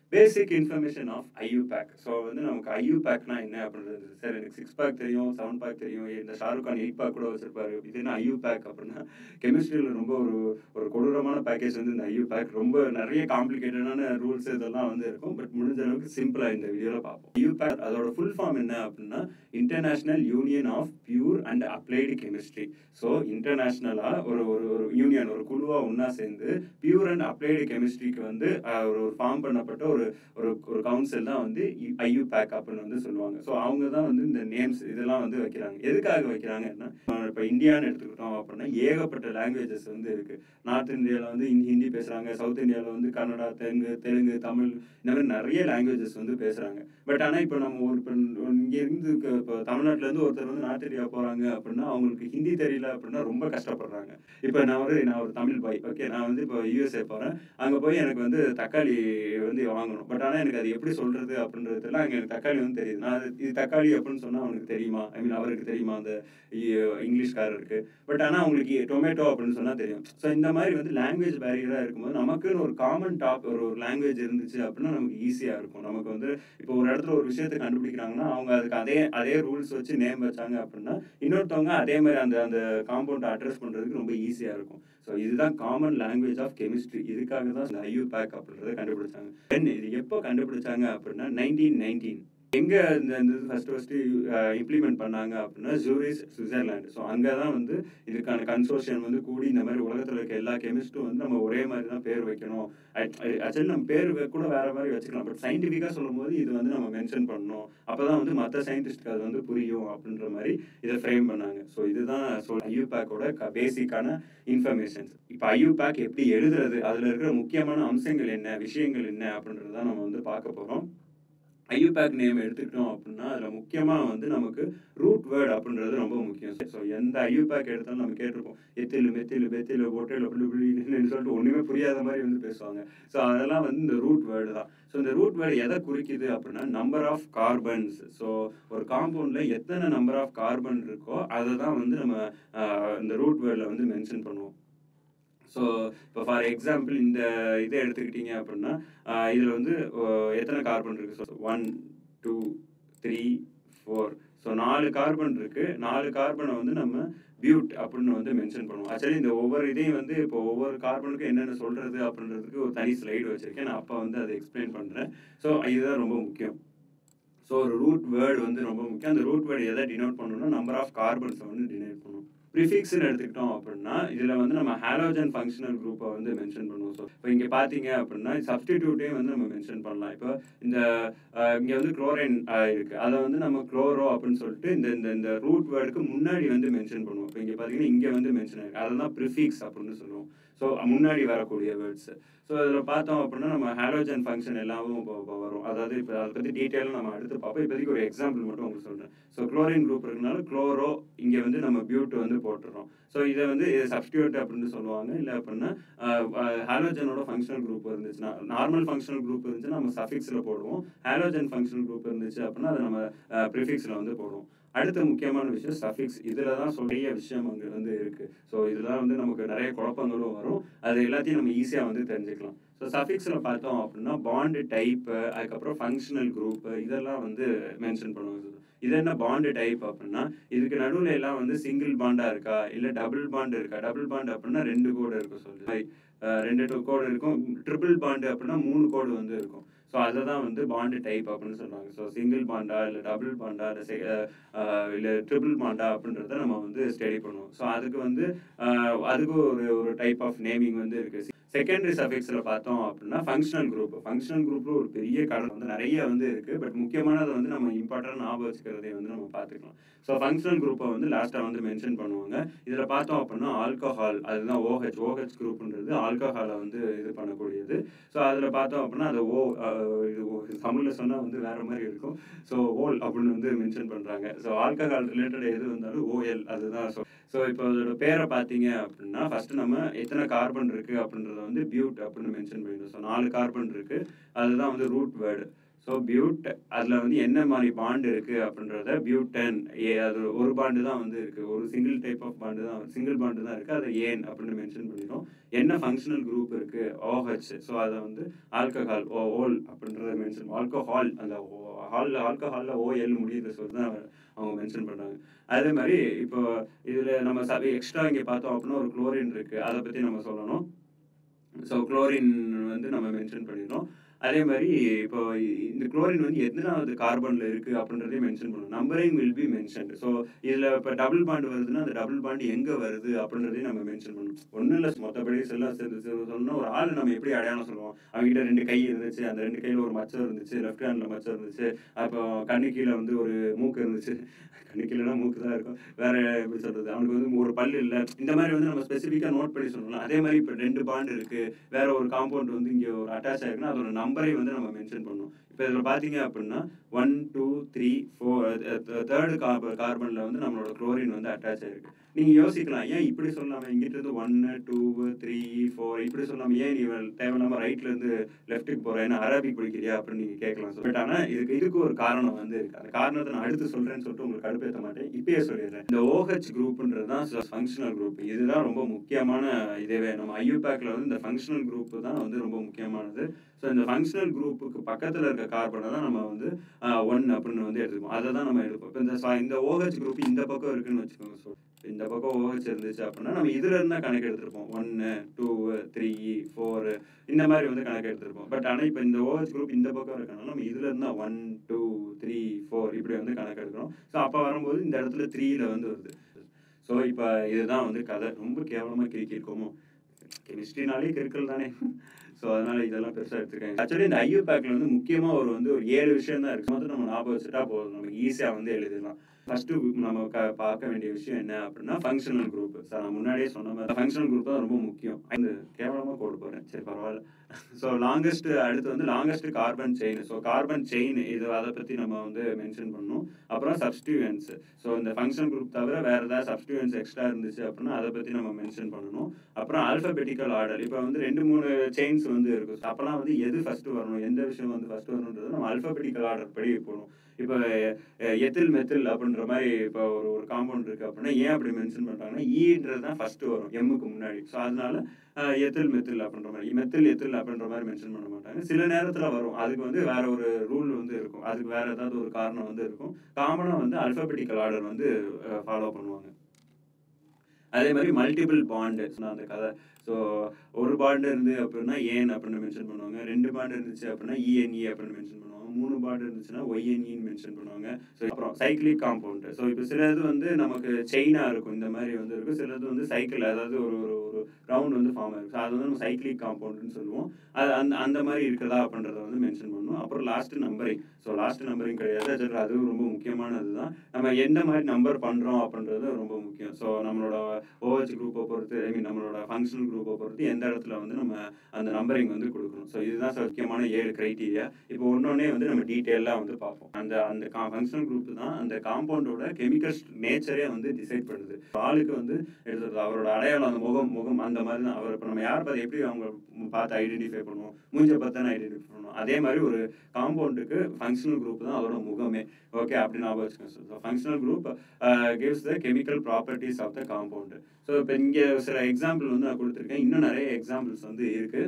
basic information of IUPAC so வந்து நமக்கு ஐயூ பேக்னா என்ன அப்படின்றது சார் எனக்கு சிக்ஸ் பேக் தெரியும் செவன் பேக் தெரியும் இந்த ஷாருக் கான் எயிட் பேக் கூட வச்சிருப்பாரு இது என்ன ஐயூ பேக் அப்படின்னா கெமிஸ்ட்ரியில் ரொம்ப ஒரு ஒரு கொடூரமான பேக்கேஜ் வந்து இந்த ஐயூ பேக் ரொம்ப நிறைய காம்ப்ளிகேட்டடான ரூல்ஸ் இதெல்லாம் வந்து இருக்கும் பட் முடிஞ்ச அளவுக்கு சிம்பிளாக இந்த வீடியோவில் பார்ப்போம் ஐயூ பேக் அதோட ஃபுல் ஃபார்ம் என்ன அப்படின்னா international union of pure and applied chemistry so இன்டர்நேஷ்னலாக ஒரு ஒரு ஒரு யூனியன் ஒரு குழுவாக ஒன்றா சேர்ந்து பியூர் அண்ட் அப்ளைடு கெமிஸ்ட்ரிக்கு வந்து அஹ், ஒரு ஒரு ஃபார்ம் பண்ணப்பட்ட ஒரு ஒரு ஒரு கவுன்சில் தான் வந்து ஐயூ பேக் அப்படின்னு வந்து சொல்லுவாங்க ஸோ அவங்க தான் வந்து இந்த நேம்ஸ் இதெல்லாம் வந்து வைக்கிறாங்க எதுக்காக வைக்கிறாங்கன்னா இப்போ இந்தியான்னு எடுத்துக்கிட்டோம் அப்படின்னா ஏகப்பட்ட லாங்குவேஜஸ் வந்து இருக்கு நார்த் இந்தியாவில் வந்து ஹிந்தி ஹிந்தி பேசுகிறாங்க சவுத் இந்தியாவில் வந்து கன்னடா தெலுங்கு தெலுங்கு தமிழ் இந்த மாதிரி நிறைய லாங்குவேஜஸ் வந்து பேசுகிறாங்க பட் ஆனால் இப்போ நம்ம ஒரு இப்போ இங்கேருந்து இப்போ தமிழ்நாட்டிலேருந்து ஒருத்தர் வந்து நார்த் இந்தியா போகிறாங்க அப்படின்னா அவங்களுக்கு ஹிந்தி தெரியல அப்படின்னா ரொம்ப கஷ்டப்படுறாங்க இப்போ நான் ஒரு நான் ஒரு தமிழ் பாய் ஓகே நான் வந்து இப்போ யூஎஸ்ஏ போகிறேன் அங்கே போய் எனக்கு வந்து தக்காளி வந்து வாங்கணும் பட் ஆனால் எனக்கு அது எப்படி சொல்கிறது அப்படின்றதுலாம் அங்கே எனக்கு தக்காளி வந்து தெரியுது நான் அது இது தக்காளி அப்படின்னு சொன்னால் அவனுக்கு தெரியுமா ஐ மீன் அவருக்கு தெரியுமா அந்த இ- இங்கிலீஷ்காரருக்கு பட் ஆனால் அவங்களுக்கு டொமேட்டோ அப்படின்னு சொன்னால் தெரியும் ஸோ இந்த மாதிரி வந்து லாங்குவேஜ் பேரியராக இருக்கும்போது நமக்குன்னு ஒரு காமன் டாப் ஒரு ஒரு லாங்குவேஜ் இருந்துச்சு அப்படின்னா நமக்கு ஈஸியாக இருக்கும் நமக்கு வந்து இப்போ ஒரு இடத்துல ஒரு விஷயத்தை கண்டுபிடிக்கிறாங்கன்னா அவங்க அதுக்கு அதே அதே ரூல்ஸ் வச்சு நேம் வச்சாங்க அப்படின்னா இன்னொருத்தவங்க அதே மாதிரி அந்த அந்த காம்பவுண்டை அட்ரஸ் பண்ணுறதுக்கு ரொம்ப ஈஸியாக இருக்கும் ஸோ இதுதான் காமன் லாங்குவேஜ் ஆஃப் கெமிஸ்ட்ரி இதுக்காக தான் இந்த ஐயூ பேக் அப்படின்றத கண்டுபிடிச்சாங்க தென் இது எப்போ கண்டுபிடிச்சாங்க அப்படின்னா நைன்டீன் நைன்டீன் எங்க இந்த இந்த ஃபர்ஸ்ட் ஃபர்ஸ்ட் இம்ப்ளிமெண்ட் பண்ணாங்க அப்படின்னா ஜூரிஸ் சுவிட்சர்லாந்து ஸோ அங்கே தான் வந்து இதுக்கான கன்சோர்ஷியம் வந்து கூடி இந்த மாதிரி உலகத்தில் இருக்க எல்லா கெமிஸ்ட்டும் வந்து நம்ம ஒரே மாதிரி தான் பேர் வைக்கணும் ஆக்சுவலி நம்ம பேர் வே- கூட வேற மாதிரி வச்சுக்கலாம் பட் சயின்டிஃபிக்காக சொல்லும்போது இது வந்து நம்ம மென்ஷன் பண்ணணும் அப்போ தான் வந்து மற்ற சயின்டிஸ்ட்க்கு அது வந்து புரியும் அப்படின்ற மாதிரி இதை ஃப்ரேம் பண்ணாங்க ஸோ இதுதான் ஸோ ஐயூ பேக்கோட பேசிக்கான இன்ஃபர்மேஷன்ஸ் இப்போ ஐயூ பேக் எப்படி எழுதுறது அதில் இருக்கிற முக்கியமான அம்சங்கள் என்ன விஷயங்கள் என்ன அப்படின்றது தான் நம்ம வந்து பார்க்க போகிறோம் ஐயூ பேக் நேம் எடுத்துக்கிட்டோம் அப்படின்னா அதில் முக்கியமாக வந்து நமக்கு ரூட் வேர்ட் அப்படின்றது ரொம்ப முக்கியம் ஸோ எந்த ஐயூ பேக் எடுத்தாலும் நம்ம கேட்டிருப்போம் எத்திலு மெத்திலு பெத்திலு பொட்டிலு புள்ளு புள்ளின்னு சொல்லிட்டு ஒன்றுமே புரியாத மாதிரி வந்து பேசுவாங்க ஸோ அதெல்லாம் வந்து இந்த ரூட் வேர்டு தான் ஸோ இந்த ரூட் வேர்டு எதை குறிக்குது அப்படின்னா நம்பர் ஆஃப் கார்பன்ஸ் ஸோ ஒரு காம்பவுண்டில் எத்தனை நம்பர் ஆஃப் கார்பன் இருக்கோ அதை தான் வந்து நம்ம ஆஹ், இந்த ரூட் வேர்டில் வந்து மென்ஷன் பண்ணுவோம் ஸோ இப்போ ஃபார் எக்ஸாம்பிள் இந்த இதை எடுத்துக்கிட்டீங்க அப்படின்னா இதில் வந்து அஹ், எத்தனை கார்பன் இருக்குது so one two three four so நாலு கார்பன் இருக்குது நாலு கார்பனை வந்து நம்ம பியூட் அப்படின்னு வந்து மென்ஷன் பண்ணுவோம் ஆக்சுவலி இந்த ஒவ்வொரு இதையும் வந்து இப்போ ஒவ்வொரு கார்பனுக்கும் என்னென்ன சொல்கிறது அப்படின்றதுக்கு ஒரு தனி ஸ்லைடு வச்சுருக்கேன் நான் அப்போ வந்து அதை எக்ஸ்பிளைன் பண்ணுறேன் ஸோ இதுதான் ரொம்ப முக்கியம் ஸோ ஒரு ரூட் வேர்டு வந்து ரொம்ப முக்கியம் அந்த ரூட் வேர்டு எதை டினோட் பண்ணணும்னா நம்பர் ஆஃப் கார்பன்ஸை வந்து டினோட் பண்ணும் ப்ரிஃபிக்ஸ்னு எடுத்துக்கிட்டோம் அப்படின்னா இதில் வந்து நம்ம ஹாலோஜன் ஃபங்க்ஷனல் குரூப்பை வந்து மென்ஷன் பண்ணுவோம் ஸோ இப்போ இங்கே பார்த்தீங்க அப்படின்னா சப்ஸ்டிடியூட்டையும் வந்து நம்ம மென்ஷன் பண்ணலாம் இப்போ இந்த இங்கே வந்து குளோரைன் இருக்குது அதை வந்து நம்ம குளோரோ அப்படின்னு சொல்லிட்டு இந்த இந்த இந்த ரூட் வேர்டுக்கு முன்னாடி வந்து மென்ஷன் பண்ணுவோம் இப்போ இங்கே பார்த்தீங்கன்னா இங்கே வந்து மென்ஷன் ஆயிருக்கு அதை தான் ப்ரிஃபிக்ஸ் அப்படின்னு சொல்லுவோம் ஸோ முன்னாடி வரக்கூடிய வேர்ட்ஸ் ஸோ இதில் பார்த்தோம் அப்படின்னா நம்ம ஹாலோஜன் ஃபங்க்ஷன் எல்லாமும் இப்போ இப்போ வரும் அதாவது இப்போ அதை பற்றி டீட்டெயிலாக நம்ம அடுத்து பார்ப்போம் இப்போதைக்கு ஒரு எக்ஸாம்பிள் மட்டும் உங்களுக்கு சொல்கிறேன் ஸோ குளோரின் குரூப் இருக்கனால குளோரோ இங்கே வந்து நம்ம பியூட் வந்து போட்டுறோம் ஸோ இதை வந்து சப்ஸ்டியூட் அப்படின்னு சொல்லுவாங்க இல்லை அப்படின்னா ஹாலோஜனோட ஃபங்க்ஷனல் குரூப் இருந்துச்சுன்னா நார்மல் ஃபங்க்ஷனல் குரூப் இருந்துச்சுன்னா நம்ம சஃபிக்ஸில் போடுவோம் ஹாலோஜன் ஃபங்க்ஷனல் குரூப் இருந்துச்சு அப்படின்னா அதை நம்ம ப்ரிஃபிக்ஸில் வந்து போடுவோம் அடுத்த முக்கியமான விஷயம் சஃபிக்ஸ் இதில் தான் நிறைய விஷயம் அங்கே வந்து இருக்குது ஸோ இதெல்லாம் வந்து நமக்கு நிறைய குழப்பங்களும் வரும் அது எல்லாத்தையும் நம்ம ஈஸியாக வந்து தெரிஞ்சுக்கலாம் ஸோ சஃபிக்ஸில் பார்த்தோம் அப்படின்னா பாண்டு டைப்பு அதுக்கப்புறம் ஃபங்க்ஷனல் குரூப் இதெல்லாம் வந்து மென்ஷன் பண்ணுவாங்க இது என்ன பாண்டு டைப் அப்படின்னா இதுக்கு நடுவில் எல்லாம் வந்து சிங்கிள் பாண்டா இருக்கா இல்லை டபுள் பாண்ட் இருக்கா டபுள் பாண்ட் அப்படின்னா ரெண்டு கோடு இருக்கும் சொல்லி ரெண்டு டூ கோடு இருக்கும் ட்ரிபிள் பாண்டு அப்படின்னா மூணு கோடு வந்து இருக்கும் ஸோ அதை தான் வந்து பாண்டு டைப் அப்படின்னு சொல்லுவாங்க ஸோ சிங்கிள் பாண்டா இல்லை டபுள் பாண்டா இல்லை இல்லை ட்ரிபிள் பாண்டா அப்படின்றத நம்ம வந்து ஸ்டடி பண்ணுவோம் ஸோ அதுக்கு வந்து ஆஹ், அதுக்கு ஒரு ஒரு டைப் ஆஃப் நேமிங் வந்து இருக்குது செகண்டரி சஃபிக்ஸில் பார்த்தோம் அப்படின்னா ஃபங்க்ஷனல் குரூப் ஃபங்க்ஷனல் குரூப்ல ஒரு பெரிய கடல் வந்து நிறைய வந்து இருக்குது பட் முக்கியமானது வந்து நம்ம இம்பார்ட்டன்ட் ஞாபகம் வச்சுக்கிறதை வந்து நம்ம பார்த்துக்கலாம் ஸோ ஃபங்க்ஷனல் குரூப்பை வந்து லாஸ்ட்டாக வந்து மென்ஷன் பண்ணுவாங்க இதில் பார்த்தோம் அப்படின்னா ஆல்கஹால் அதுதான் ஓஹெச் ஓஹெச் குரூப்ன்றது ஆல்கஹாலை வந்து இது பண்ணக்கூடியது ஸோ அதில் பார்த்தோம் அப்படின்னா அது ஓ அஹ், இது தமிழில் சொன்னால் வந்து வேற மாதிரி இருக்கும் ஸோ ஓல் அப்படின்னு வந்து மென்ஷன் பண்ணுறாங்க ஸோ ஆல்கஹால் ரிலேட்டட் எது வந்தாலும் ஓஎல் அதுதான் ஸோ ஸோ இப்போ அதோட பேரை பார்த்தீங்க அப்படின்னா ஃபர்ஸ்ட் நம்ம எத்தனை கார்பன் இருக்கு அப்படின்றத வந்து பியூட் அப்படின்னு மென்ஷன் பண்ணிடுறோம் ஸோ நாலு கார்பன் இருக்கு அதுதான் வந்து ரூட் வேர்டு ஸோ பியூட் அதில் வந்து என்ன மாதிரி பாண்டு இருக்குது அப்படின்றத பியூட்டன் ஏ அது ஒரு பாண்டு தான் வந்து இருக்குது ஒரு சிங்கிள் டைப் ஆஃப் பாண்டு தான் சிங்கிள் பாண்டு தான் இருக்குது அதை ஏன் அப்படின்னு மென்ஷன் பண்ணிடும் என்ன ஃபங்க்ஷனல் குரூப் இருக்குது ஓஹெச் ஸோ அதை வந்து ஆல்கஹால் ஓ ஓல் அப்படின்றத மென்ஷன் ஆல்கஹால் அந்த ஹால் ஆல்கஹாலில் ஓஎல் முடியுது சொல்லி தான் அவங்க மென்ஷன் பண்ணுறாங்க அதே மாதிரி இப்போ இதில் நம்ம சபை எக்ஸ்ட்ரா இங்கே பார்த்தோம் அப்படின்னா ஒரு குளோரின் இருக்குது அதை பற்றி நம்ம சொல்லணும் ஸோ குளோரின் வந்து நம்ம மென்ஷன் பண்ணிடுறோம் அதே மாதிரி இப்போ இந்த குளோரின் வந்து எத்தனாவது கார்பனில் இருக்குது அப்படின்றதையும் மென்ஷன் பண்ணணும் numbering will be mention so இதில் இப்போ டபுள் பாண்ட் வருதுன்னா அந்த டபுள் பாண்ட் எங்கே வருது அப்படின்றதையும் நம்ம மென்ஷன் பண்ணணும் ஒன்றும் இல்லை மொத்தப்படி செல்லாம் சேர்ந்து சொன்னால் ஒரு ஆள் நம்ம எப்படி அடையாளம் சொல்லுவோம் அவங்ககிட்ட ரெண்டு கை இருந்துச்சு அந்த ரெண்டு கையில் ஒரு மச்சம் இருந்துச்சு லெஃப்ட் ஹேண்டில் மச்சம் இருந்துச்சு அப்போ கண்ணு கீழே வந்து ஒரு மூக்கு இருந்துச்சு கண்ணு கீழேனா மூக்கு தான் இருக்கும் வேற எப்படி சொல்றது அவனுக்கு வந்து ஒரு பல்லு இல்லை இந்த மாதிரி வந்து நம்ம ஸ்பெசிஃபிக்காக நோட் பண்ணி சொல்லலாம் அதே மாதிரி இப்போ ரெண்டு பாண்ட் இருக்கு வேற ஒரு காம்பவுண்ட் வந்து இங்கே ஒரு அட்டாச் ஆயிருக்குன்னா அதோட நம்பரை வந்து நம்ம மென்ஷன் பண்ணணும் இப்போ இதில் பார்த்தீங்க அப்படின்னா one two three four third carbon கார்பனில் வந்து நம்மளோட குளோரின் வந்து அட்டாச் ஆயிருக்கு நீங்கள் யோசிக்கலாம் ஏன் இப்படி சொல்லாமல் இங்கிட்ட இருந்து ஒன்று டூ த்ரீ ஃபோர் இப்படி சொல்லாமல் ஏன் நீ தேவையில்லாமல் ரைட்ல இருந்து லெஃப்ட்டுக்கு போகிற ஏன்னா அரபிக் படிக்கிறியா அப்படின்னு நீங்கள் கேட்கலாம் பட் ஆனால் இதுக்கு இதுக்கு ஒரு காரணம் வந்து இருக்கு அந்த காரணத்தை நான் அடுத்து சொல்கிறேன்னு சொல்லிட்டு உங்களுக்கு கடுப்பேற்ற மாட்டேன் இப்பயே சொல்லிடுறேன் இந்த ஓஹெச் குரூப்ன்றது தான் ஃபங்க்ஷனல் குரூப் இதுதான் ரொம்ப முக்கியமான இதுவே நம்ம ஐயூபேக்கில் வந்து இந்த ஃபங்க்ஷனல் குரூப் தான் வந்து ரொம்ப முக்கியமானது ஸோ இந்த ஃபங்க்ஷனல் குரூப்புக்கு பக்கத்தில் இருக்க கார்பனை தான் நம்ம வந்து ஒன் அப்படின்னு வந்து எடுத்துப்போம் அதை தான் நம்ம எடுப்போம் இப்போ இந்த ச- இந்த ஓஹெச் குரூப் இந்த பக்கம் இருக்குன்னு வச்சுக்கோங்க ஸோ இந்த பக்கம் ஓஹெச் இருந்துச்சு அப்படின்னா நம்ம இதுல இருந்தா கணக்கு எடுத்திருப்போம் ஒன்னு டூ த்ரீ ஃபோர் இந்த மாதிரி வந்து கணக்கு எடுத்திருப்போம் பட் ஆனால் இப்போ இந்த ஓஹெச் குரூப் இந்த பக்கம் இருக்கனால நம்ம இதுல இருந்தா ஒன் டூ த்ரீ ஃபோர் இப்படி வந்து கணக்கு எடுக்கிறோம் ஸோ அப்போ வரும்போது இந்த இடத்துல த்ரீல வந்து வருது ஸோ இப்போ இதுதான் வந்து கதை ரொம்ப கேவலமாக கிரிக்கிருக்கோமோ கெமிஸ்ட்ரினாலே கிறுக்கல் தானே ஸோ அதனால இதெல்லாம் பெருசாக எடுத்துருக்காங்க ஆக்சுவலி இந்த ஐயூ பேக்கில் வந்து முக்கியமாக ஒரு வந்து ஒரு ஏழு விஷயம் தான் இருக்கு மட்டும் நம்ம ஞாபகம் வச்சுட்டா போதும் நமக்கு ஈஸியாக வந்து எழுதிடலாம் ஃபர்ஸ்ட் நம்ம க பார்க்க வேண்டிய விஷயம் என்ன அப்படின்னா ஃபங்க்ஷனல் குரூப் சார் நான் முன்னாடியே சொன்ன மாதிரி ஃபங்க்ஷனல் குரூப் தான் ரொம்ப முக்கியம் இந்த கேவலமாக கோடு போகிறேன் சரி பரவாயில்ல ஸோ லாங்கஸ்ட் அடுத்து வந்து longest carbon chain so carbon chain இது அதை பற்றி நம்ம வந்து மென்ஷன் பண்ணணும் அப்புறம் சப்ஸ்டியூயன்ஸ் ஸோ இந்த ஃபங்க்ஷன் குரூப் தவிர வேற ஏதாவது சப்ஸ்டியூயன்ஸ் எக்ஸ்ட்ரா இருந்துச்சு அப்படின்னா அதை பற்றி நம்ம மென்ஷன் பண்ணணும் அப்புறம் ஆல்பபெட்டிக்கல் ஆர்டர் இப்போ வந்து ரெண்டு மூணு செயின்ஸ் வந்து இருக்கும் So அப்போலாம் வந்து எது ஃபர்ஸ்ட் வரணும் எந்த விஷயம் வந்து ஃபர்ஸ்ட் வரணுன்றது நம்ம ஆல்பபெட்டிக்கல் ஆர்டர் படி போகணும் இப்போ எத்தில் மெத்தில் அப்படின்ற மாதிரி இப்போ ஒரு ஒரு காம்பவுண்ட் இருக்கு அப்படின்னா ஏன் அப்படி மென்ஷன் பண்றாங்கன்னா ஈன்றது தான் ஃபர்ஸ்ட் வரும் எம்முக்கு முன்னாடி ஸோ அதனால அஹ், எத்தில் மெத்தில் அப்படின்ற மாதிரி மெத்தில் எத்தில் அப்படின்ற மாதிரி மென்ஷன் பண்ண மாட்டாங்க சில நேரத்தில் வரும் அதுக்கு வந்து வேற ஒரு ரூல் வந்து இருக்கும் அதுக்கு வேற ஏதாவது ஒரு காரணம் வந்து இருக்கும் காமனாக வந்து அல்பபெட்டிக்கல் ஆர்டர் வந்து ஃபாலோ பண்ணுவாங்க அதே மாதிரி மல்டிபிள் பாண்டு அந்த கதை ஸோ ஒரு பாண்டு இருந்து அப்படின்னா ஏன் அப்படின்னு மென்ஷன் பண்ணுவாங்க ரெண்டு பாண்டு இருந்துச்சு அப்படின்னா இஎன்இ அப்படின்னு மென்ஷன் பண்ணுவாங்க மூணு பாண்டு இருந்துச்சுன்னா ஒய்என்இன்னு மென்ஷன் பண்ணுவாங்க ஸோ அப்புறம் சைக்கிளிக் காம்பவுண்ட் ஸோ இப்போ சிலது வந்து நமக்கு செயினாக இருக்கும் இந்த மாதிரி வந்து இருக்கும் சிலது வந்து சைக்கிள் அதாவது ஒரு ஒரு ஒரு ரவுண்ட் வந்து ஃபார்ம் ஆயிருக்கும் ஸோ அது வந்து நம்ம சைக்கிளிக் காம்பவுண்ட்னு சொல்லுவோம் அது அந்த அந்த மாதிரி இருக்குதா அப்படின்றத வந்து மென்ஷன் பண்ணணும் அப்புறம் last numbering so last numbering கிடையாது அது அதுவும் ரொம்ப முக்கியமானது தான் நம்ம எந்த மாதிரி நம்பர் பண்ணுறோம் அப்படின்றது ரொம்ப முக்கியம் ஸோ நம்மளோட ஓஹெச் குரூப்பை பொறுத்து ஐ மீன் நம்மளோட ஃபங்க்ஷனல் குரூப்பை பொறுத்து எந்த இடத்துல வந்து நம்ம அந்த நம்பரிங் வந்து கொடுக்கணும் ஸோ இதுதான் சார் முக்கியமான ஏழு கிரைட்டீரியா இப்போ ஒன்னொன்னே வந்து நம்ம டீட்டெயிலாக வந்து பார்ப்போம் அந்த அந்த ஃபங்க்ஷனல் குரூப் தான் அந்த காம்பவுண்டோட கெமிக்கல் நேச்சரே வந்து டிசைட் பண்ணுது ஆளுக்கு வந்து எடுத்துறது அவரோட அடையாளம் அந்த முகம் முகம் அந்த மாதிரி தான் அவர் இப்போ நம்ம யார் பார்த்து எப்படி அவங்க பார்த்து ஐடென்டிஃபை பண்ணுவோம் மூஞ்ச பார்த்து ஐடென்டிஃபை பண்ணுவோம் அதே மாதிரி ஒரு காம்பவுண்டுக்கு ஃபங்க்ஷனல் குரூப் தான் அதோட முகமே ஓகே அப்படி ஞாபகம் வச்சுக்கோங்க so functional group gives the chemical properties of the compound so இப்போ இங்கே சில எக்ஸாம்பிள் வந்து நான் கொடுத்துருக்கேன் இன்னும் நிறைய எக்ஸாம்பிள்ஸ் வந்து இருக்கு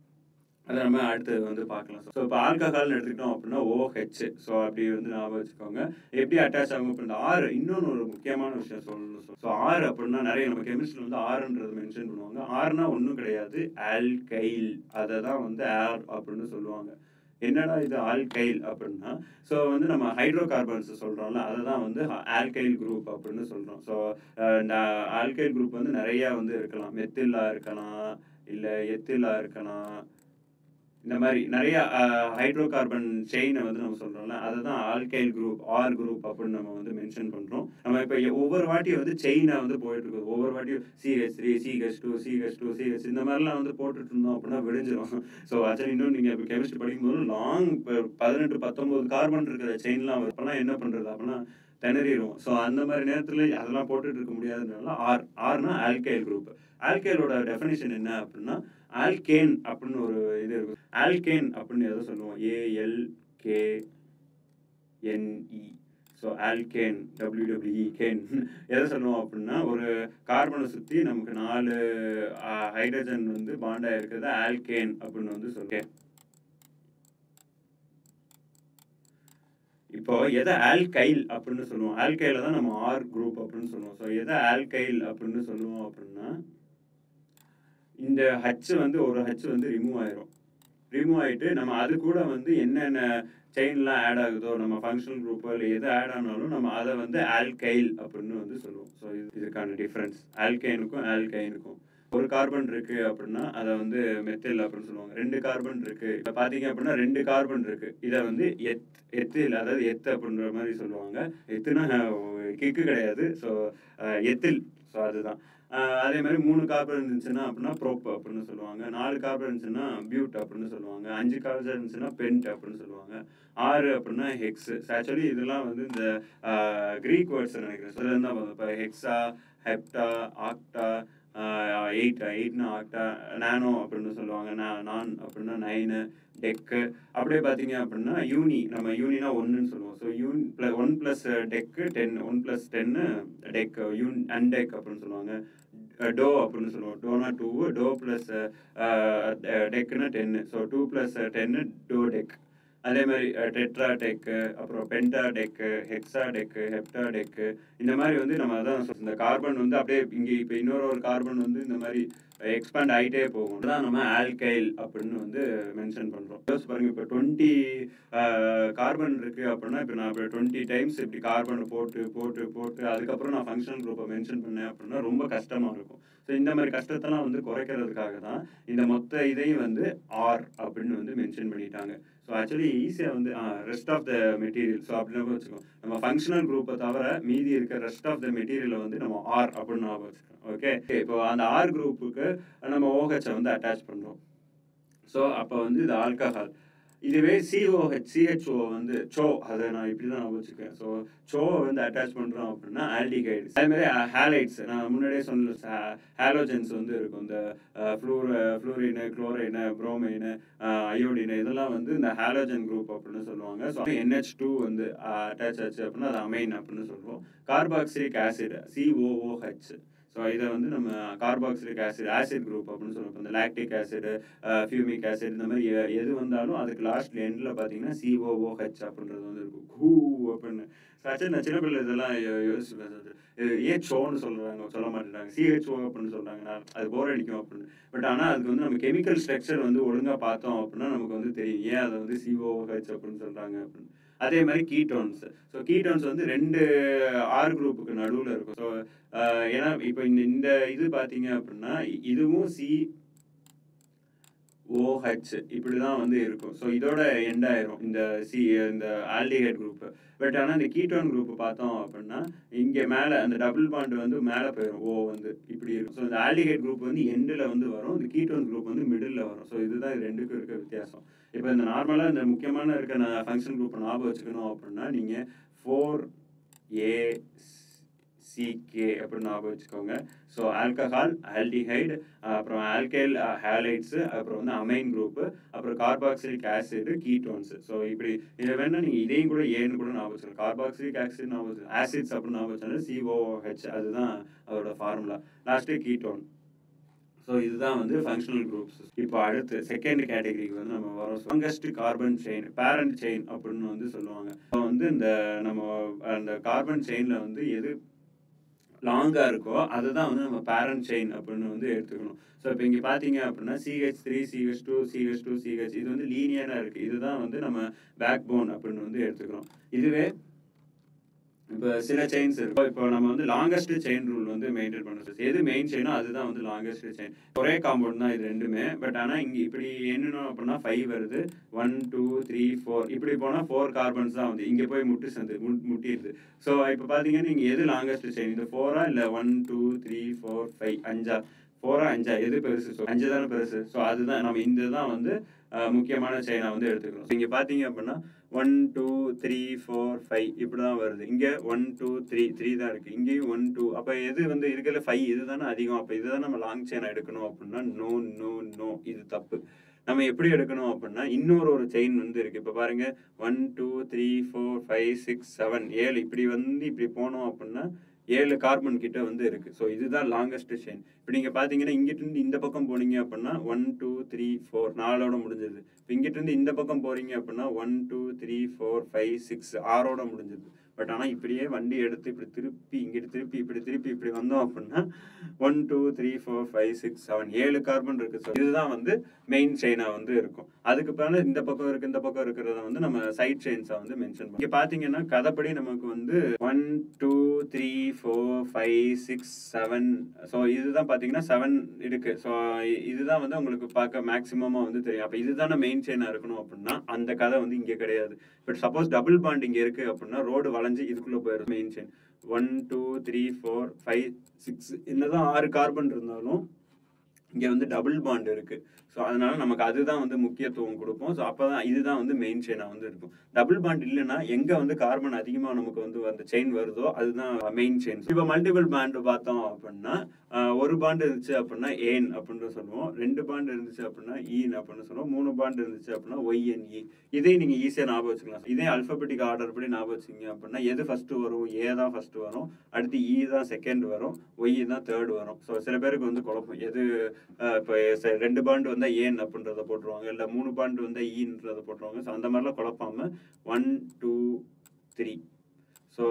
அதை நம்ம அடுத்து வந்து பார்க்கலாம் ஸோ இப்போ ஆல்கஹால்னு எடுத்துக்கிட்டோம் அப்படின்னா ஓஹெச் ஸோ அப்படி வந்து ஞாபகம் வச்சுக்கோங்க எப்படி அட்டாச் ஆகும் அப்படின்னா ஆறு இன்னொன்று ஒரு முக்கியமான விஷயம் சொல்லணும் ஸோ ஆறு அப்படின்னா நிறைய நம்ம கெமிஸ்ட்ரியில் வந்து ஆறுன்றது மென்ஷன் பண்ணுவாங்க ஆறுனா ஒன்றும் கிடையாது ஆல்கைல் அதை தான் வந்து ஏர் அப்படின்னு சொல்லுவாங்க என்னடா இது ஆல்கைல் அப்படின்னா ஸோ வந்து நம்ம ஹைட்ரோ கார்பன்ஸ் சொல்கிறோம்ல அதை தான் வந்து ஆல்கைல் குரூப் அப்படின்னு சொல்கிறோம் ஸோ இந்த ஆல்கைல் குரூப் வந்து நிறையா வந்து இருக்கலாம் மெத்தில்லா இருக்கலாம் இல்லை எத்தில்லா இருக்கலாம் இந்த மாதிரி நிறைய ஹைட்ரோ கார்பன் செயினை வந்து நம்ம சொல்றோம்ல அதை தான் ஆல்கைல் குரூப் ஆர் குரூப் அப்படின்னு நம்ம வந்து மென்ஷன் பண்றோம் நம்ம இப்போ ஒவ்வொரு வாட்டியும் வந்து செயினை வந்து போயிட்டு இருக்குது ஒவ்வொரு வாட்டியும் CH three CH two CH two CH இந்த மாதிரிலாம் வந்து போட்டுட்டு இருந்தோம் அப்படின்னா விடிஞ்சிரும் ஸோ ஆக்சுவலி இன்னும் நீங்கள் இப்போ கெமிஸ்ட்ரி படிக்கும்போது லாங் பதினெட்டு பத்தொன்பது கார்பன் இருக்கிற செயின்லாம் அப்போலாம் என்ன பண்றது அப்படின்னா திணறிடும் ஸோ அந்த மாதிரி நேரத்தில் அதெல்லாம் போட்டுட்டு இருக்க முடியாதுனால ஆர் ஆர்னா ஆல்கைல் குரூப் ஆல்கைலோட டெஃபினேஷன் என்ன அப்படின்னா ஆல்கேன் அப்படின்னு ஒரு இது இருக்கும் ஆல்கேன் அப்படின்னு எதோ சொல்லுவோம் A L K N E so alkane W W E கேன் எதை சொல்லுவோம் அப்படின்னா ஒரு கார்பனை சுற்றி நமக்கு நாலு ஹைட்ரஜன் வந்து பாண்டாக இருக்கிறது ஆல்கேன் அப்படின்னு வந்து சொல்லுவேன் இப்போ எதை ஆல்கைல் அப்படின்னு சொல்லுவோம் ஆல்கைல தான் நம்ம ஆர் குரூப் அப்படின்னு சொல்லுவோம் ஸோ எதை ஆல்கைல் அப்படின்னு சொல்லுவோம் அப்படின்னா இந்த ஹச் வந்து ஒரு ஹச் வந்து ரிமூவ் ஆயிரும் ரிமூவ் ஆயிட்டு நம்ம அது கூட வந்து என்னென்ன செயின்லாம் ஆட் ஆகுதோ நம்ம ஃபங்க்ஷனல் குரூப்போ இல்லை எது ஆட் ஆனாலும் நம்ம அதை வந்து ஆல்கைல் அப்படின்னு வந்து சொல்லுவோம் ஸோ இது இதுக்கான டிஃப்ரென்ஸ் ஆல்கைனுக்கும் ஆல்கைனுக்கும் ஒரு கார்பன் இருக்கு அப்படின்னா அதை வந்து மெத்தில் அப்படின்னு சொல்லுவாங்க ரெண்டு கார்பன் இருக்கு இப்போ பார்த்தீங்க அப்படின்னா ரெண்டு கார்பன் இருக்கு இதை வந்து எத் எத்தில் அதாவது எத்து அப்படின்ற மாதிரி சொல்லுவாங்க எத்துனா கிக்கு கிடையாது ஸோ எத்தில் ஸோ அதுதான் ஆஹ் அதே மாதிரி மூணு கார்பன் இருந்துச்சுன்னா அப்படின்னா ப்ரோப் அப்படின்னு சொல்லுவாங்க நாலு கார்பன் இருந்துச்சுன்னா பியூட் அப்படின்னு சொல்லுவாங்க அஞ்சு கார்பன் இருந்துச்சுன்னா பென்ட் அப்படின்னு சொல்லுவாங்க ஆறு அப்படின்னா ஹெக்ஸ் ஆக்சுவலி இதெல்லாம் வந்து இந்த க்ரீக் வேர்ட்ஸ் நினைக்கிறேன் ஸோ இதுல தான் இப்போ ஹெக்ஸா ஹெப்டா ஆக்டா எயிட் எயிட்னா ஆக்டா நானோ அப்படின்னு சொல்லுவாங்க நான் அப்படின்னா நைனு டெக்கு அப்படியே பார்த்தீங்க அப்படின்னா யூனி நம்ம யூனினா ஒன்றுன்னு சொல்லுவோம் so un plus one plus dec ten one plus டென்னு டெக் யூன் அன்டெக் அப்படின்னு சொல்லுவாங்க டோ அப்படின்னு சொல்லுவோம் டோனா டூ டோ ப்ளஸ் டெக்குன்னா டென்னு ஸோ டூ ப்ளஸ் டென்னு டோ டெக் அதே மாதிரி டெட்ரா டெக்கு அப்புறம் penta dec hexa dec hepta dec இந்த மாதிரி வந்து நம்ம அதான் சொ- இந்த கார்பன் வந்து அப்படியே இங்கே இப்போ இன்னொரு ஒரு கார்பன் வந்து இந்த மாதிரி எக்ஸ்பேண்ட் ஆகிட்டே போகும் அதான் நம்ம ஆல்கைல் அப்படின்னு வந்து மென்ஷன் பண்ணுறோம் யோசிச்சு பாருங்க இப்போ டுவெண்ட்டி கார்பன் இருக்கு அப்படின்னா இப்போ நான் இப்போ டுவெண்ட்டி டைம்ஸ் இப்படி கார்பனை போட்டு போட்டு போட்டு அதுக்கப்புறம் நான் ஃபங்க்ஷனல் குரூப்பை மென்ஷன் பண்ணேன் அப்படின்னா ரொம்ப கஷ்டமாக இருக்கும் ஸோ இந்த மாதிரி கஷ்டத்தெல்லாம் வந்து குறைக்கிறதுக்காக தான் இந்த மொத்த இதையும் வந்து ஆர் அப்படின்னு வந்து மென்ஷன் பண்ணிட்டாங்க ஸோ ஆக்சுவலி ஈஸியாக வந்து rest of the material so அப்படின்னு வச்சுக்கோ நம்ம ஃபங்க்ஷனல் குரூப்பை தவிர மீதி இருக்க ரெஸ்ட் ஆஃப் த மெட்டீரியலை வந்து நம்ம ஆர் அப்படின்னு ஞாபகம் வச்சுக்கோம் ஓகே இப்போ அந்த ஆர் குரூப்புக்கு நம்ம ஓஹெச்சை வந்து அட்டாச் பண்ணுறோம் ஸோ அப்போ வந்து இது ஆல்கஹால் இதுவே சிஓஹெச் சிஹெச்ஓ வந்து சோ அதை நான் இப்படி தான் நான் வச்சுக்கேன் ஸோ சோவை வந்து அட்டாச் பண்ணுறோம் அப்படின்னா ஆல்டிகைடு அதே மாதிரி ஹேலைட்ஸ் நான் முன்னாடியே சொன்ன ஹேலோஜன்ஸ் வந்து இருக்கும் இந்த ஃப்ளூர ஃப்ளூரினு குளோரைனு புரோமைனு அயோடினு இதெல்லாம் வந்து இந்த ஹேலோஜன் குரூப் அப்படின்னு சொல்லுவாங்க ஸோ என்ஹெச் டூ வந்து அட்டாச் ஆச்சு அப்படின்னா அது அமைன் அப்படின்னு சொல்லுவோம் கார்பாக்சிலிக் ஆசிட் சிஓஓஹெச் ஸோ இதை வந்து நம்ம கார்பாக்சிலிக் ஆசிட் ஆசிட் குரூப் அப்படின்னு சொல்லுவோம் இந்த லாக்டிக் ஆசிட் ஃபியூமிக் ஆசிட் இந்த மாதிரி எ- எது வந்தாலும் அதுக்கு லாஸ்ட் எண்டில் பார்த்தீங்கன்னா சிஓஓஹெச் அப்படின்றது வந்து இருக்கும் ஹூ அப்படின்னு ஆக்சுவலி நான் சின்ன பிள்ளை இதெல்லாம் யோ- யோசிச்சு பேசுறது ஏன் சோன்னு சொல்கிறாங்க சொல்ல மாட்டேங்கிறாங்க சிஹெச்ஓ அப்படின்னு சொல்கிறாங்க நான் அது போர் அடிக்கும் அப்படின்னு பட் ஆனால் அதுக்கு வந்து நம்ம கெமிக்கல் ஸ்ட்ரக்சர் வந்து ஒழுங்காக பார்த்தோம் அப்படின்னா நமக்கு வந்து தெரியும் ஏன் அதை வந்து சிஓஹெச் அப்படின்னு சொல்கிறாங்க அப்படின்னு அதே மாதிரி கீட்டோன்ஸ் ஸோ கீட்டோன்ஸ் வந்து ரெண்டு ஆர் குரூப்புக்கு நடுவில் இருக்கும் ஸோ ஏன்னா இப்போ இந்த இந்த இது பார்த்தீங்க அப்படின்னா இ- இதுவும் சி ஓஹெச் இப்படி தான் வந்து இருக்கும் ஸோ இதோட எண்ட் ஆயிரும் இந்த சி இந்த ஆல்டிஹைட் குரூப் பட் ஆனால் இந்த கீட்டோன் குரூப் பார்த்தோம் அப்படின்னா இங்கே மேலே அந்த டபுள் பாண்ட் வந்து மேலே போயிடும் ஓ வந்து இப்படி இருக்கும் ஸோ இந்த ஆல்டிஹைட் குரூப் வந்து எண்டில் வந்து வரும் இந்த கீட்டோன் குரூப் வந்து மிடில் வரும் ஸோ இதுதான் இது ரெண்டுக்கும் இருக்க வித்தியாசம் இப்போ இந்த நார்மலாக இந்த முக்கியமான இருக்க நான் ஃபங்க்ஷன் குரூப்பை ஞாபகம் வச்சுக்கணும் அப்படின்னா நீங்கள் ஃபோர் ஏ சிகே அப்படின்னு ஞாபகம் வச்சுக்கோங்க ஸோ ஆல்கஹால் ஆல்டிஹைடு அப்புறம் ஆல்கைல் ஹேலைட்ஸு அப்புறம் வந்து அமைன் குரூப்பு அப்புறம் கார்பாக்சிலிக் ஆசிட் கீட்டோன்ஸ் ஸோ இப்படி இதை வேணா நீங்கள் இதையும் கூட ஏன்னு கூட ஞாபகம் வச்சுக்கலாம் கார்பாக்சிலிக் ஆசிட் ஞாபகம் வச்சு ஆசிட்ஸ் அப்படின்னு ஞாபகம் வச்சாலும் சிஓஹெச் அதுதான் அதோட ஃபார்முலா லாஸ்ட்டு கீட்டோன் ஸோ இதுதான் வந்து ஃபங்க்ஷனல் குரூப்ஸ் இப்போ அடுத்து செகண்ட் கேட்டகரிக்கு வந்து நம்ம வரோம் strongest carbon chain parent chain அப்படின்னு வந்து சொல்லுவாங்க இப்போ வந்து இந்த நம்ம அந்த கார்பன் செயினில் வந்து எது லாங்காக இருக்கோ அதுதான் வந்து நம்ம பேரண்ட் செயின் அப்படின்னு வந்து எடுத்துக்கணும் ஸோ இப்போ இங்கே பார்த்தீங்க அப்படின்னா CH three CH two CH two CH இது வந்து லீனியராக இருக்குது இதுதான் வந்து நம்ம பேக் போன் அப்படின்னு வந்து எடுத்துக்கிறோம் இதுவே இப்போ சில செயின்ஸ் இருக்கும் இப்போ நம்ம வந்து லாங்கஸ்ட் செயின் ரூல் வந்து மெயின்டைன் பண்ணுறது எது மெயின் செயினோ அதுதான் வந்து லாங்கஸ்ட் செயின் ஒரே காம்பவுண்ட் தான் இது ரெண்டுமே பட் ஆனால் இங்கே இப்படி என்னணும் அப்படின்னா ஃபைவ் வருது ஒன் டூ த்ரீ ஃபோர் இப்படி போனால் ஃபோர் கார்பன்ஸ் தான் வந்து இங்கே போய் முட்டு சேர்ந்து முட்டிடுது ஸோ இப்போ பார்த்தீங்கன்னா நீங்கள் எது லாங்கஸ்ட் செயின் இந்த ஃபோரா இல்லை one two three four five அஞ்சா ஃபோரா அஞ்சா எது பெருசு ஸோ அஞ்சு தானே பெருசு ஸோ அதுதான் நம்ம இந்த தான் வந்து அஹ், முக்கியமான செயினை வந்து எடுத்துக்கிறோம் இங்கே பார்த்தீங்க அப்படின்னா one two three four five இப்படி தான் வருது இங்கே ஒன் டூ த்ரீ த்ரீ தான் இருக்குது இங்கேயும் ஒன் டூ அப்போ எது வந்து இருக்கிற ஃபைவ் இது தானே அதிகம் அப்போ இதுதான் நம்ம லாங் செயினை எடுக்கணும் அப்படின்னா நோ நோ நோ இது தப்பு நம்ம எப்படி எடுக்கணும் அப்படின்னா இன்னொரு ஒரு செயின் வந்து இருக்கு இப்போ பாருங்க one two three four five six seven ஏழு இப்படி வந்து இப்படி போனோம் அப்படின்னா ஏழு கார்பன் கிட்ட வந்து இருக்கு ஸோ இதுதான் லாங்கஸ்ட் செயின் இப்போ நீங்க பாத்தீங்கன்னா இங்கிட்டு இருந்து இந்த பக்கம் போனீங்க அப்படின்னா ஒன் டூ த்ரீ ஃபோர் நாலோட முடிஞ்சது இப்போ இங்கிட்டு இருந்து இந்த பக்கம் போறீங்க அப்படின்னா one two three four five six ஆறோட முடிஞ்சது பட் ஆனால் இப்படியே வண்டி எடுத்து இப்படி திருப்பி இங்கிட்டு திருப்பி இப்படி திருப்பி இப்படி வந்தோம் அப்படின்னா one two three four five six seven ஏழு கார்பன் இருக்கு ஸோ இதுதான் வந்து மெயின் செயினாக வந்து இருக்கும் அதுக்கு பிறகு இந்த பக்கம் இருக்கு இந்த பக்கம் இருக்கிறத வந்து நம்ம சைட் செயின்ஸாக வந்து மென்ஷன் பண்ணி இங்கே பார்த்தீங்கன்னா கதைப்படி நமக்கு வந்து one two three four five six seven so இதுதான் பார்த்தீங்கன்னா செவன் இருக்கு ஸோ இதுதான் வந்து உங்களுக்கு பார்க்க மேக்ஸிமமாக வந்து தெரியும் அப்போ இதுதானே மெயின் செயினாக இருக்கணும் அப்படின்னா அந்த கதை வந்து இங்கே கிடையாது பட் சப்போஸ் டபுள் பாண்ட் இங்கே இருக்கு அப்படின்னா ரோடு வளைஞ்சு இதுக்குள்ளே போயிடும் main chain one two three four five six என்னதான் ஆறு கார்பன் இருந்தாலும் இங்கே வந்து டபுள் பாண்ட் இருக்கு ஸோ அதனால நமக்கு அதுதான் வந்து முக்கியத்துவம் கொடுப்போம் ஸோ அப்போ தான் இதுதான் வந்து மெயின் செயினாக வந்து இருக்கும் டபுள் பாண்ட் இல்லைன்னா எங்கே வந்து கார்பன் அதிகமாக நமக்கு வந்து அந்த செயின் வருதோ அதுதான் மெயின் செயின் இப்போ மல்டிபிள் பாண்ட் பார்த்தோம் அப்படின்னா ஆஹ், ஒரு பாண்ட் இருந்துச்சு அப்படின்னா ஏன் அப்படின்னு சொல்லுவோம் ரெண்டு பாண்ட் இருந்துச்சு அப்படின்னா ஈன் அப்படின்னு சொல்லுவோம் மூணு பாண்ட் இருந்துச்சு அப்படின்னா ஒய்என்இ இதே நீங்கள் ஈஸியாக ஞாபகம் வச்சுக்கலாம் இதே அல்பபெட்டிக் ஆர்டர் படி ஞாபகம் வச்சிங்க அப்படின்னா எது ஃபர்ஸ்ட் வரும் ஏ தான் ஃபர்ஸ்ட் வரும் அடுத்து இ தான் செகண்ட் வரும் ஒய் தான் தேர்ட் வரும் ஸோ சில பேருக்கு வந்து குழப்பம் எது ஆஹ் இப்போ ச- ரெண்டு பாண்டு வந்தா ஏன் அப்படின்றத போட்டுருவாங்க இல்லை மூணு பாண்டு வந்தா ஈன்றத போட்டுருவாங்க ஸோ அந்த மாதிரிலாம் குழப்பாம one two three so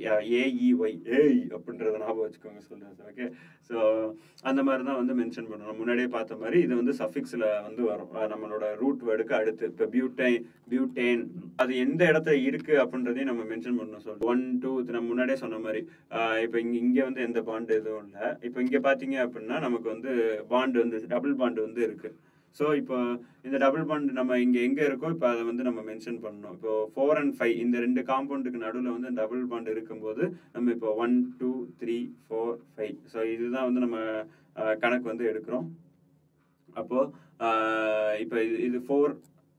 A E Y ஏய் அப்படின்றத ஞாபகம் வச்சுக்கோங்க சொல்லுங்கள் சார் ஓகே ஸோ அந்த மாதிரி தான் வந்து மென்ஷன் பண்ணணும் முன்னாடியே பார்த்த மாதிரி இது வந்து சஃபிக்ஸில் வந்து வரும் அஹ் நம்மளோட ரூட் வேர்டுக்கு அடுத்து இப்போ பியூட்டைன் பியூட்டேன் அது எந்த இடத்துல இருக்கு அப்படின்றதையும் நம்ம மென்ஷன் பண்ணணும் சொல்லு ஒன் டூ நம்ம முன்னாடியே சொன்ன மாதிரி இப்போ இங்கே இங்கே வந்து எந்த பாண்டு எதுவும் இல்லை இப்போ இங்கே பார்த்தீங்க அப்படின்னா நமக்கு வந்து பாண்டு வந்து டபுள் பாண்டு வந்து இருக்கு ஸோ இப்போ இந்த டபுள் பாண்ட் நம்ம இங்கே எங்கே இருக்கோ இப்போ அதை வந்து நம்ம மென்ஷன் பண்ணணும் இப்போ ஃபோர் அண்ட் ஃபைவ் இந்த ரெண்டு காம்பவுண்டுக்கு நடுவில் வந்து டபுள் பாண்ட் இருக்கும்போது நம்ம இப்போ one two three four five so இதுதான் வந்து நம்ம அஹ், கணக்கு வந்து எடுக்கிறோம் அப்போது இப்போ இது இது ஃபோர்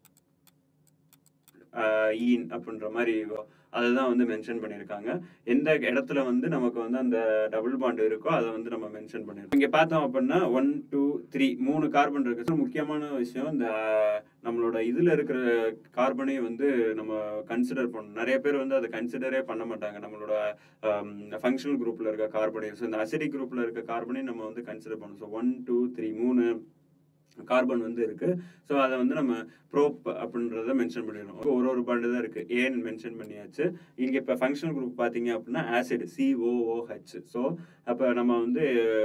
ஈன் அப்படின்ற மாதிரி அதுதான் வந்து மென்ஷன் பண்ணியிருக்காங்க எந்த இடத்துல வந்து நமக்கு வந்து அந்த டபுள் பாண்ட் இருக்கோ அதை வந்து நம்ம மென்ஷன் பண்ணிருக்கோம் இங்கே பார்த்தோம் அப்படின்னா ஒன் டூ த்ரீ மூணு கார்பன் இருக்கு So, முக்கியமான விஷயம் இந்த அஹ், நம்மளோட இதில் இருக்கிற கார்பனையும் வந்து நம்ம கன்சிடர் பண்ணணும் நிறைய பேர் வந்து அதை கன்சிடரே பண்ண மாட்டாங்க நம்மளோட ஃபங்க்ஷனல் குரூப்பில் இருக்க கார்பனையும் ஸோ இந்த அசிடிக் குரூப்பில் இருக்க கார்பனையும் நம்ம வந்து கன்சிடர் பண்ணணும் ஸோ ஒன் டூ த்ரீ மூணு கார்பன் வந்து இருக்கு ஸோ அதை வந்து நம்ம ப்ரோப் அப்படின்றத மென்ஷன் பண்ணிடணும் ஒரு ஒரு பாண்டு தான் இருக்கு ஏன் மென்ஷன் பண்ணியாச்சு இங்க இப்போ ஃபங்க்ஷனல் குரூப் பார்த்தீங்க அப்படின்னா ஆசிட் சிஓஓஹெச் ஸோ அப்போ நம்ம வந்து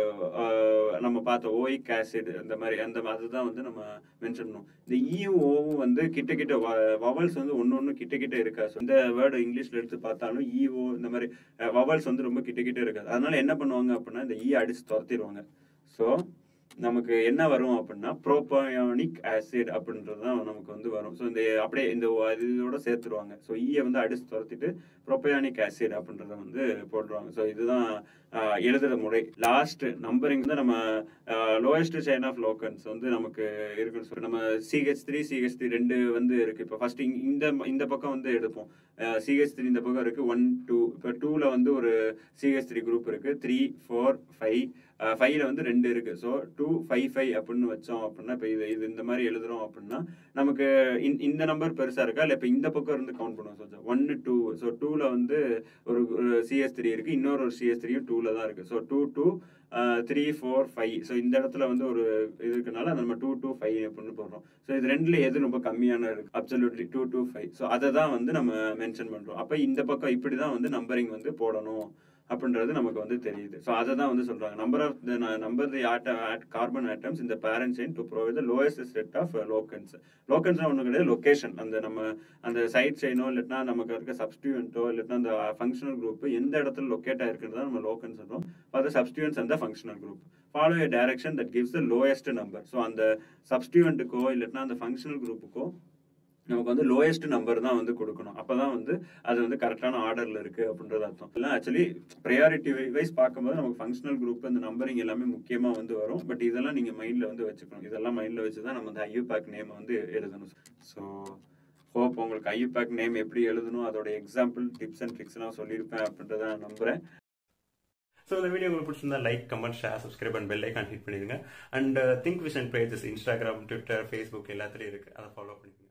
அஹ், நம்ம பார்த்த ஓயிக் ஆசிட் அந்த மாதிரி அந்த அதுதான் வந்து நம்ம மென்ஷன் பண்ணுவோம் இந்த ஈயும் ஓவும் வந்து கிட்ட கிட்ட வவல்ஸ் வந்து ஒன்று ஒன்று கிட்ட கிட்ட இருக்கா ஸோ இந்த வேர்டு இங்கிலீஷ்ல எடுத்து பார்த்தாலும் ஈஓ இந்த மாதிரி வவல்ஸ் வந்து ரொம்ப கிட்ட கிட்ட இருக்காது அதனால என்ன பண்ணுவாங்க அப்படின்னா இந்த ஈ அடிச்சு துரத்திடுவாங்க ஸோ நமக்கு என்ன வரும் அப்படின்னா ப்ரோபயோனிக் ஆசிட் அப்படின்றது தான் நமக்கு வந்து வரும் ஸோ இந்த அப்படியே இந்த ஒ- இதோட சேர்த்துருவாங்க ஸோ ஈயை வந்து அடிச்சு துரத்திட்டு ப்ரோபயோனிக் ஆசிட் அப்படின்றத வந்து போட்டுருவாங்க ஸோ இதுதான் ஆஹ், எழுதுற முறை லாஸ்ட் நம்பரிங் வந்து நம்ம லோயஸ்ட் செயின் ஆஃப் லோக்கன்ஸ் வந்து நமக்கு இருக்குன்னு சொல்லி நம்ம சிஹெச் த்ரீ சிஹெச் த்ரீ ரெண்டு வந்து இருக்கு இப்போ ஃபர்ஸ்ட் இந்த இந்த பக்கம் வந்து எடுப்போம் சிஹெச் த்ரீ இந்த பக்கம் இருக்கு ஒன் டூ இப்போ டூவில் வந்து ஒரு சிஹெச் த்ரீ குரூப் இருக்கு த்ரீ ஃபோர் ஃபைவ் ஃபைவ்ல வந்து ரெண்டு இருக்கு ஸோ டூ ஃபைவ் ஃபைவ் அப்படின்னு வச்சோம் அப்படின்னா இப்போ இது இது இந்த மாதிரி எழுதுறோம் அப்படின்னா நமக்கு இந்த- இந்த நம்பர் பெருசா இருக்கா இல்லை இப்போ இந்த பக்கம் இருந்து கவுண்ட் பண்ணுவோம் ஸோ ஒன்னு டூ ஸோ டூவில் வந்து ஒரு சிஎஸ் த்ரீ இருக்கு இன்னொரு ஒரு சிஎஸ் த்ரீயும் டூவில் தான் இருக்கு so two two three four five so இந்த இடத்துல வந்து ஒரு இது இருக்கனால நம்ம டூ டூ ஃபைவ் அப்படின்னு போடுறோம் ஸோ இது ரெண்டுல எது ரொம்ப கம்மியான இருக்கு absolutely two two five so அதை தான் வந்து நம்ம மென்ஷன் பண்றோம் அப்போ இந்த பக்கம் இப்படி தான் வந்து நம்பரிங் வந்து போடணும் அப்படின்றது நமக்கு வந்து தெரியுது ஸோ அதை தான் வந்து சொல்றாங்க number of the number the carbon atoms இந்த parent chain to provide the lowest set of locants locants ஒன்றும் கிடையாது லொகேஷன் அந்த நம்ம அந்த சைட் செயினோ இல்லைன்னா நமக்கு இருக்க சப்ஸ்டியூன்ட்டோ இல்லைன்னா அந்த ஃபங்க்ஷனல் குரூப் எந்த இடத்துல லொக்கேட் ஆயிருக்குன்னு தான் நம்ம லோக்கன் சொல்றோம் ஃபார் த சப்ஸ்டியூன்ஸ் அந்த functional group follow a direction that gives the lowest number so அந்த சப்ஸ்டியூன்ட்டுக்கோ இல்லைன்னா அந்த ஃபங்க்ஷனல் குரூப்புக்கோ நமக்கு வந்து லோயஸ்ட் நம்பர் தான் வந்து கொடுக்கணும் அப்பதான் வந்து அது வந்து கரெக்டான ஆர்டர்ல இருக்கு அப்படின்றது அர்த்தம் இல்லை ஆக்சுவலி ப்ரையாரிட்டி வைஸ் பார்க்கும்போது நமக்கு ஃபங்க்ஷனல் குரூப் அந்த நம்பரிங் எல்லாமே முக்கியமா வந்து வரும் பட் இதெல்லாம் நீங்க மைண்ட்ல வந்து வச்சுக்கணும் இதெல்லாம் மைண்ட்ல வச்சு தான் நம்ம வந்து ஐயூ பேக் நேம் வந்து எழுதணும் ஸோ ஹோப் உங்களுக்கு ஐயூ பேக் நேம் எப்படி எழுதணும் அதோட எக்ஸாம்பிள் டிப்ஸ் அண்ட் ட்ரிக்ஸ் எல்லாம் சொல்லியிருப்பேன் அப்படின்றத நான் நம்புறேன் ஸோ இந்த வீடியோ உங்களுக்கு பிடிச்சிருந்தா like comment share subscribe and bell icon hit பண்ணிடுங்க and Think Vision pages Instagram Twitter Facebook எல்லாத்துலேயும் இருக்குது அதை ஃபாலோ பண்ணிக்கோங்க